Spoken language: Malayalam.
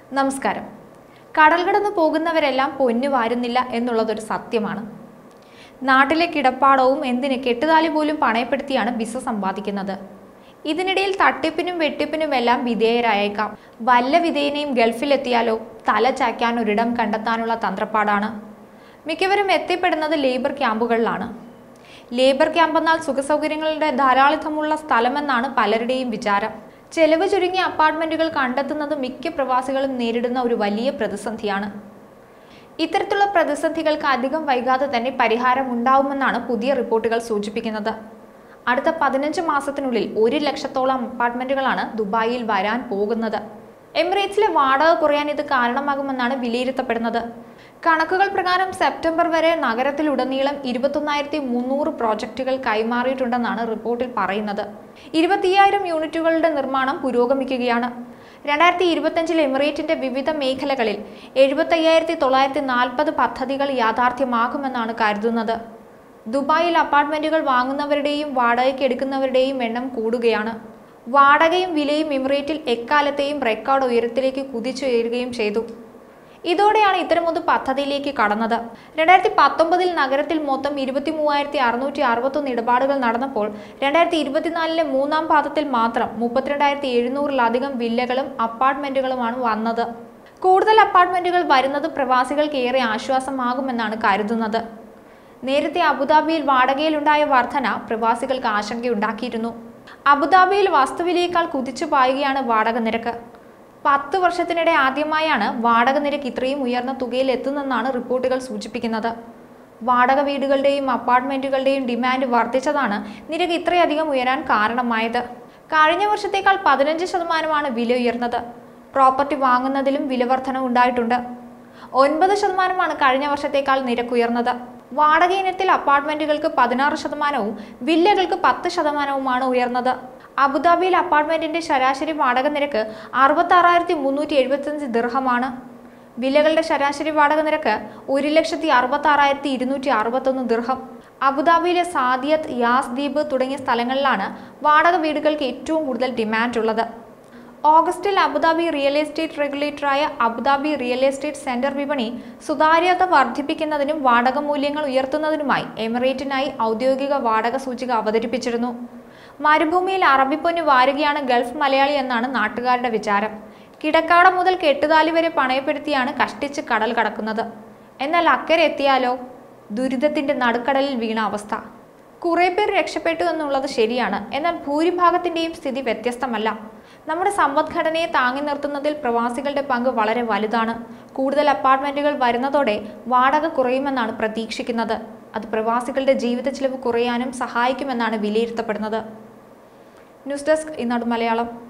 നമസ്കാരം കടൽ കടന്ന് പോകുന്നവരെല്ലാം പൊന്നു വാരുന്നില്ല എന്നുള്ളതൊരു സത്യമാണ് നാട്ടിലെ കിടപ്പാടവും എന്തിന് കെട്ടുതാലി പോലും പണയപ്പെടുത്തിയാണ് ബിസ സമ്പാദിക്കുന്നത് ഇതിനിടയിൽ തട്ടിപ്പിനും വെട്ടിപ്പിനും എല്ലാം വിധേയരായേക്കാം വല്ല വിധേയനെയും ഗൾഫിലെത്തിയാലോ തല ചായ്ക്കാൻ ഒരിടം കണ്ടെത്താനുള്ള തന്ത്രപ്പാടാണ് മിക്കവരും എത്തിപ്പെടുന്നത് ലേബർ ക്യാമ്പുകളിലാണ് ലേബർ ക്യാമ്പെന്നാൽ സുഖസൗകര്യങ്ങളുടെ ധാരാളിത്തമുള്ള സ്ഥലമെന്നാണ് പലരുടെയും വിചാരം ചെലവ് ചുരുങ്ങിയ അപ്പാർട്ട്മെന്റുകൾ കണ്ടെത്തുന്നത് മിക്ക പ്രവാസികളും നേരിടുന്ന ഒരു വലിയ പ്രതിസന്ധിയാണ് ഇത്തരത്തിലുള്ള പ്രതിസന്ധികൾക്ക് അധികം വൈകാതെ തന്നെ പരിഹാരം ഉണ്ടാവുമെന്നാണ് പുതിയ റിപ്പോർട്ടുകൾ സൂചിപ്പിക്കുന്നത് അടുത്ത പതിനഞ്ച് മാസത്തിനുള്ളിൽ ഒരു ലക്ഷത്തോളം അപ്പാർട്ട്മെന്റുകളാണ് ദുബായിൽ വരാൻ പോകുന്നത് എമിറേറ്റ്സിലെ വാടക കുറയാൻ ഇത് കാരണമാകുമെന്നാണ് വിലയിരുത്തപ്പെടുന്നത് കണക്കുകൾ പ്രകാരം സെപ്റ്റംബർ വരെ നഗരത്തിലുടനീളം ഇരുപത്തൊന്നായിരത്തി മുന്നൂറ് പ്രോജക്റ്റുകൾ കൈമാറിയിട്ടുണ്ടെന്നാണ് റിപ്പോർട്ടിൽ പറയുന്നത് ഇരുപത്തിയ്യായിരം യൂണിറ്റുകളുടെ നിർമ്മാണം പുരോഗമിക്കുകയാണ് രണ്ടായിരത്തി ഇരുപത്തഞ്ചിൽ എമിറേറ്റിന്റെ വിവിധ മേഖലകളിൽ എഴുപത്തയ്യായിരത്തി തൊള്ളായിരത്തി നാൽപ്പത് പദ്ധതികൾ യാഥാർത്ഥ്യമാകുമെന്നാണ് കരുതുന്നത് ദുബായിൽ അപ്പാർട്ട്മെന്റുകൾ വാങ്ങുന്നവരുടെയും വാടകയ്ക്ക് എടുക്കുന്നവരുടെയും എണ്ണം കൂടുകയാണ് വാടകയും വിലയും എമിറേറ്റിൽ എക്കാലത്തെയും റെക്കോർഡ് ഉയരത്തിലേക്ക് കുതിച്ചുയരുകയും ചെയ്തു ഇതോടെയാണ് ഇത്തരമൊരു പദ്ധതിയിലേക്ക് കടന്നത് രണ്ടായിരത്തി പത്തൊമ്പതിൽ നഗരത്തിൽ മൊത്തം ഇരുപത്തി മൂവായിരത്തി അറുന്നൂറ്റി അറുപത്തൊന്ന് ഇടപാടുകൾ നടന്നപ്പോൾ രണ്ടായിരത്തി ഇരുപത്തിനാലിലെ മൂന്നാം പാദത്തിൽ മാത്രം മുപ്പത്തിരണ്ടായിരത്തി എഴുന്നൂറിലധികം വില്ലകളും അപ്പാർട്ട്മെന്റുകളുമാണ് വന്നത് കൂടുതൽ അപ്പാർട്ട്മെന്റുകൾ വരുന്നത് പ്രവാസികൾക്ക് ഏറെ ആശ്വാസമാകുമെന്നാണ് കരുതുന്നത് നേരത്തെ അബുദാബിയിൽ വാടകയിലുണ്ടായ വർധന പ്രവാസികൾക്ക് ആശങ്കയുണ്ടാക്കിയിരുന്നു അബുദാബിയിൽ വസ്തുവിലേക്കാൾ കുതിച്ചു പായുകയാണ് വാടക നിരക്ക് പത്ത് വർഷത്തിനിടെ ആദ്യമായാണ് വാടക നിരക്ക് ഇത്രയും ഉയർന്ന തുകയിൽ എത്തുന്നെന്നാണ് റിപ്പോർട്ടുകൾ സൂചിപ്പിക്കുന്നത് വാടക വീടുകളുടെയും അപ്പാർട്ട്മെന്റുകളുടെയും ഡിമാൻഡ് വർദ്ധിച്ചതാണ് നിരക്ക് ഇത്രയധികം ഉയരാൻ കാരണമായത് കഴിഞ്ഞ വർഷത്തേക്കാൾ പതിനഞ്ച് ശതമാനമാണ് വില ഉയർന്നത് പ്രോപ്പർട്ടി വാങ്ങുന്നതിലും വിലവർധന ഉണ്ടായിട്ടുണ്ട് ഒൻപത് ശതമാനമാണ് കഴിഞ്ഞ വർഷത്തേക്കാൾ നിരക്ക് ഉയർന്നത് വാടക ഇനത്തിൽ അപ്പാർട്ട്മെന്റുകൾക്ക് പതിനാറ് ശതമാനവും വില്ലകൾക്ക് പത്ത് ശതമാനവുമാണ് ഉയർന്നത് അബുദാബിയിൽ അപ്പാർട്ട്മെന്റിന്റെ ശരാശരി വാടക നിരക്ക് അറുപത്തി ആറായിരത്തി മുന്നൂറ്റി എഴുപത്തഞ്ച് ദിർഹമാണ് വില്ലകളുടെ ശരാശരി വാടക നിരക്ക് ഒരു ലക്ഷത്തി അറുപത്തി ആറായിരത്തി ഇരുന്നൂറ്റി അറുപത്തൊന്ന് ദിർഹം അബുദാബിയിലെ സാദിയത്ത് യാസ് ദ്വീപ് തുടങ്ങിയ സ്ഥലങ്ങളിലാണ് വാടക വീടുകൾക്ക് ഏറ്റവും കൂടുതൽ ഡിമാൻഡ് ഉള്ളത് ഓഗസ്റ്റിൽ അബുദാബി റിയൽ എസ്റ്റേറ്റ് റെഗുലേറ്ററായ അബുദാബി റിയൽ എസ്റ്റേറ്റ് സെന്റർ വിപണി സുതാര്യത വർദ്ധിപ്പിക്കുന്നതിനും വാടക മൂല്യങ്ങൾ ഉയർത്തുന്നതിനുമായി എമിറേറ്റിനായി ഔദ്യോഗിക വാടക സൂചിക അവതരിപ്പിച്ചിരുന്നു മരുഭൂമിയിൽ അറബിപ്പൊന്ന് വാരുകയാണ് ഗൾഫ് മലയാളി എന്നാണ് നാട്ടുകാരുടെ വിചാരം കിടക്കാട മുതൽ കെട്ടുതാലി വരെ പണയപ്പെടുത്തിയാണ് കഷ്ടിച്ച് കടൽ കടക്കുന്നത് എന്നാൽ അക്കരെ എത്തിയാലോ ദുരിതത്തിന്റെ നടുക്കടലിൽ വീണ അവസ്ഥ കുറെ പേർ രക്ഷപ്പെട്ടു എന്നുള്ളത് ശരിയാണ് എന്നാൽ ഭൂരിഭാഗത്തിന്റെയും സ്ഥിതി വ്യത്യസ്തമല്ല നമ്മുടെ സമ്പദ്ഘടനയെ താങ്ങി നിർത്തുന്നതിൽ പ്രവാസികളുടെ പങ്ക് വളരെ വലുതാണ് കൂടുതൽ അപ്പാർട്ട്മെന്റുകൾ വരുന്നതോടെ വാടക കുറയുമെന്നാണ് പ്രതീക്ഷിക്കുന്നത് അത് പ്രവാസികളുടെ ജീവിത ചിലവ് കുറയാനും സഹായിക്കുമെന്നാണ് വിലയിരുത്തപ്പെടുന്നത് ന്യൂസ് ഡെസ്ക് ഇന്നാട് മലയാളം